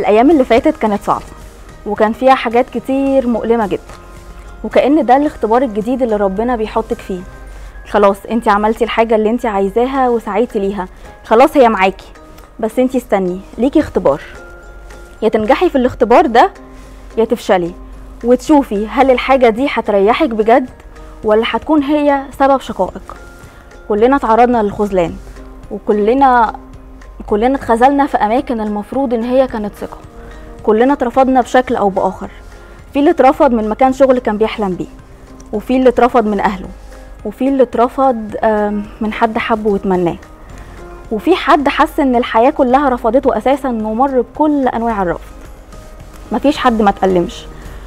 الايام اللي فاتت كانت صعبه وكان فيها حاجات كتير مؤلمه جدا وكأن ده الاختبار الجديد اللي ربنا بيحطك فيه خلاص انت عملتي الحاجه اللي انت عايزاها وسعيتي ليها خلاص هي معاكي بس انت استني ليكي اختبار يا تنجحي في الاختبار ده يا تفشلي وتشوفي هل الحاجه دي هتريحك بجد ولا هتكون هي سبب شقائك كلنا تعرضنا للخذلان وكلنا كلنا اتخذلنا في اماكن المفروض ان هي كانت ثقه كلنا اترفضنا بشكل او باخر في اللي اترفض من مكان شغل كان بيحلم بيه وفي اللي اترفض من اهله وفي اللي اترفض آم، من حد حبه وتمناه وفي حد حس ان الحياه كلها رفضته اساسا انه مر بكل انواع الرفض مفيش حد ما اتألمش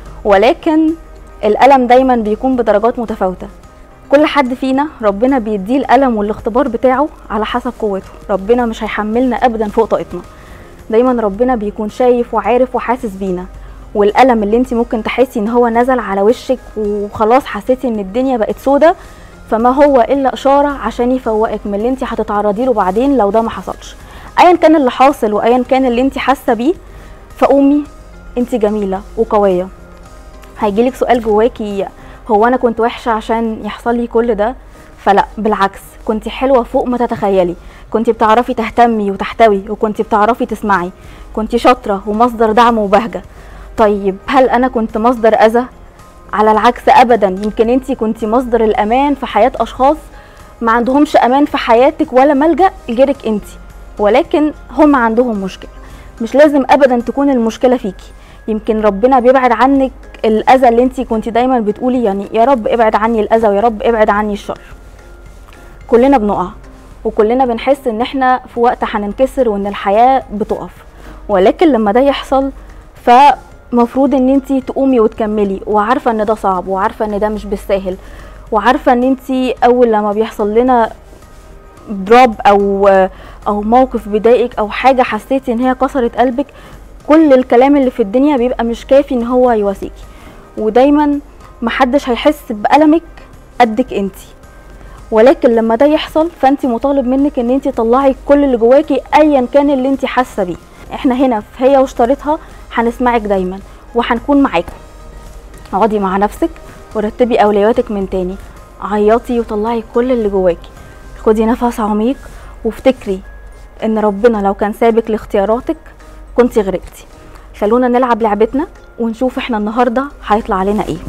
ولكن الألم دايما بيكون بدرجات متفاوتة كل حد فينا ربنا بيديه الألم والاختبار بتاعه على حسب قوته ربنا مش هيحملنا أبدا فوق طاقتنا دايما ربنا بيكون شايف وعارف وحاسس بينا والألم اللي انت ممكن تحسي ان هو نزل على وشك وخلاص حسيتي ان الدنيا بقت سودة فما هو الا اشاره عشان يفوقك من اللي انت هتتعرضي له بعدين لو ده ما حصلش ايا كان اللي حاصل وايا كان اللي انت حاسه بيه فقومي انت جميله وقويه هيجيلك سؤال جواكي هو انا كنت وحشه عشان يحصل لي كل ده فلا بالعكس كنت حلوه فوق ما تتخيلي كنت بتعرفي تهتمي وتحتوي وكنت بتعرفي تسمعي كنت شاطره ومصدر دعم وبهجه طيب هل انا كنت مصدر اذى على العكس ابدا يمكن انت كنت مصدر الامان في حياه اشخاص ما عندهمش امان في حياتك ولا ملجا غيرك انت ولكن هم عندهم مشكله مش لازم ابدا تكون المشكله فيكي يمكن ربنا بيبعد عنك الاذى اللي انت كنت دايما بتقولي يعني يا رب ابعد عني الاذى ويا رب ابعد عني الشر كلنا بنقع وكلنا بنحس ان احنا في وقت هننكسر وان الحياه بتقف ولكن لما ده يحصل فمفروض ان انت تقومي وتكملي وعارفه ان ده صعب وعارفه ان ده مش بالساهل وعارفه ان انت اول لما بيحصل لنا دروب او او موقف بيضايقك او حاجه حسيتي ان هي كسرت قلبك كل الكلام اللي في الدنيا بيبقى مش كافي ان هو يواسيكي ودايما محدش هيحس بألمك قدك انتي ولكن لما ده يحصل فانت مطالب منك ان انت تطلعي كل اللي جواكي ايا كان اللي انت حاسه بيه احنا هنا في هي واشتريتها هنسمعك دايما وهنكون معاكم اقعدي مع نفسك ورتبي اولوياتك من تاني عيطي وطلعي كل اللي جواكي خدي نفس عميق وافتكري ان ربنا لو كان سابك لاختياراتك كنتي غرقتي خلونا نلعب لعبتنا ونشوف احنا النهارده هيطلع علينا ايه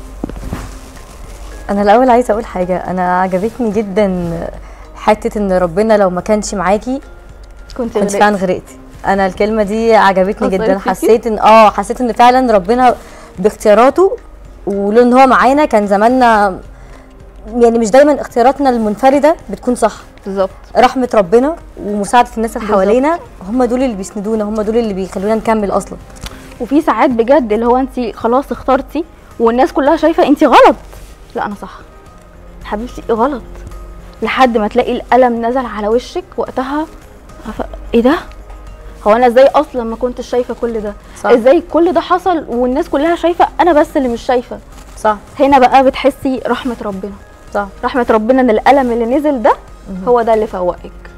انا الاول عايزه اقول حاجه انا عجبتني جدا حته ان ربنا لو ما كانش معاكي كنت كنت فعلا غرقتي انا الكلمه دي عجبتني أثرت جدا فيكي؟ حسيت ان اه حسيت ان فعلا ربنا باختياراته ولو ان هو معانا كان زماننا يعني مش دايما اختياراتنا المنفرده بتكون صح بالظبط رحمه ربنا ومساعده الناس اللي بالظبط. حوالينا هم دول اللي بيسندونا هم دول اللي بيخلونا نكمل اصلا وفي ساعات بجد اللي هو انت خلاص اخترتي والناس كلها شايفه انت غلط لا انا صح حبيبتي غلط لحد ما تلاقي الالم نزل على وشك وقتها عارفة ايه ده هو انا ازاي اصلا ما كنتش شايفه كل ده صح. ازاي كل ده حصل والناس كلها شايفه انا بس اللي مش شايفه صح هنا بقى بتحسي رحمه ربنا صح رحمه ربنا ان الالم اللي نزل ده هو ده اللي فوقك